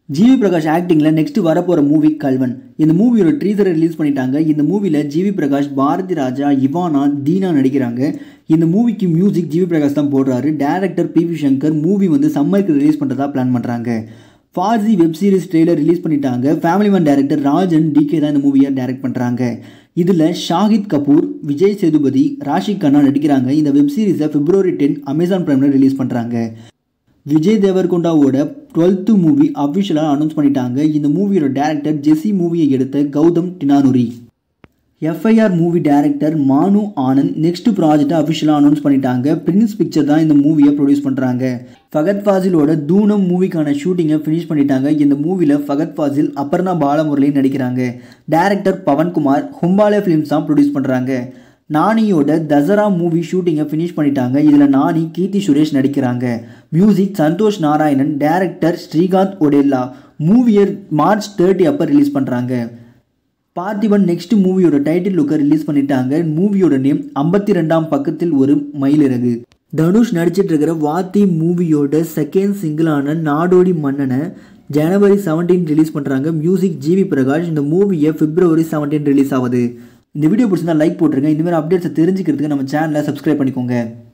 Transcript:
GV Prakash ஆக்டிங்கில் next வரப்போகிற movie Kalvan இந்த மூவியோட ட்ரீசரை ரிலீஸ் பண்ணிட்டாங்க இந்த மூவியில் ஜிவி பிரகாஷ் பாரதி ராஜா இவானா தீனா நடிக்கிறாங்க இந்த மூவிக்கு மியூசிக் ஜிவி பிரகாஷ் தான் போடுறாரு director P V Shankar movie வந்து சம்மருக்கு ரிலீஸ் பண்ணுறதா பிளான் பண்ணுறாங்க Farzi web series trailer release பண்ணிட்டாங்க family man director Rajan D K தான் இந்த மூவியை டைரக்ட் பண்ணுறாங்க இதில் ஷாஹித் கபூர் விஜய் சேதுபதி ராஷிக் கண்ணா நடிக்கிறாங்க இந்த வெப் சீரிஸை பிப்ரவரி டென் அமேசான் பிரைமில் ரிலீஸ் பண்ணுறாங்க விஜய் தேவர்கொண்டாவோட டுவெல்த்து மூவி அஃபிஷியலாக அனௌன்ஸ் பண்ணிட்டாங்க இந்த மூவியோட டேரக்டர் ஜெஸி மூவியை எடுத்த Gautam Tinnanuri FIR movie director Manu Anand next ப்ராஜெக்டை அஃபிஷியலாக அனௌன்ஸ் பண்ணிட்டாங்க பிரின்ஸ் பிக்சர் தான் இந்த மூவியை ப்ரொடியூஸ் பண்ணுறாங்க ஃபகத் ஃபாசிலோட தூணம் மூவிக்கான ஷூட்டிங்கை ஃபினிஷ் பண்ணிட்டாங்க இந்த மூவியில் ஃபகத் ஃபாசில் அபர்ணா பாலமுரளி நடிக்கிறாங்க டைரக்டர் பவன்குமார் ஹும்பாலே ஃபிலிம்ஸ் தான் ப்ரொடியூஸ் பண்ணுறாங்க நானியோட தசரா மூவி ஷூட்டிங்கை ஃபினிஷ் பண்ணிட்டாங்க இதில் நானி கீர்த்தி சுரேஷ் நடிக்கிறாங்க மியூசிக் சந்தோஷ் நாராயணன் டைரக்டர் ஸ்ரீகாந்த் ஒடெல்லா மூவியை மார்ச் தேர்ட்டி அப்போ ரிலீஸ் பண்ணுறாங்க பார்த்திபன் நெக்ஸ்ட் மூவியோட டைட்டில் லுக்கை ரிலீஸ் பண்ணிட்டாங்க மூவியோட நேம் ஐம்பத்தி ரெண்டாம் பக்கத்தில் ஒரு மயிலிறகு தனுஷ் நடிச்சிட்டு இருக்கிற வாத்தி மூவியோட செகண்ட் சிங்கிளான நாடோடி மன்னனை ஜனவரி செவன்டீன் ரிலீஸ் பண்ணுறாங்க மியூசிக் ஜிவி பிரகாஷ் இந்த மூவியை பிப்ரவரி செவன்டீன் ரிலீஸ் ஆகுது இந்த வீடியோ பிடிச்சிருந்தா லைக் போட்டுருங்க இந்த மாதிரி அப்டேட்ஸை தெரிஞ்சுக்கிறதுக்கு நம்ம சேனலை சப்ஸ்கிரைப் பண்ணிக்கோங்க